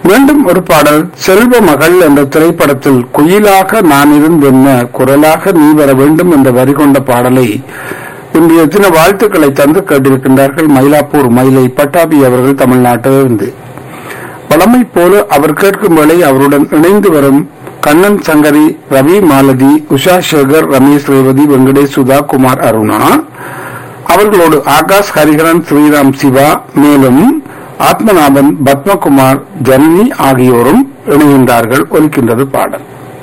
மீண்டும் ஒரு பாடல் செல்வ மகள் என்ற திரைப்படத்தில் குயிலாக நான் இருந்தென்ன குரலாக நீ வர வேண்டும் என்ற வரி கொண்ட பாடலை இன்றைய தின வாழ்த்துக்களை தந்து கேட்டிருக்கின்றார்கள் மயிலாப்பூர் மயிலை பட்டாபி அவர்கள் தமிழ்நாட்டிலிருந்து வளமை போல அவர் கேட்கும் வேளை அவருடன் இணைந்து வரும் கண்ணன் சங்கரி ரவி மாலதி உஷா சேகர் ரமேஷ் ரேவதி வெங்கடேஷ் சுதா குமார் அருணா அவர்களோடு ஆகாஷ் ஹரிஹரன் ஸ்ரீராம் சிவா மேலும் ஆத்மநாபன் பத்மகுமார் ஜனனி ஆகியோரும் இணைகின்றார்கள் ஒலிக்கின்றது பாடல்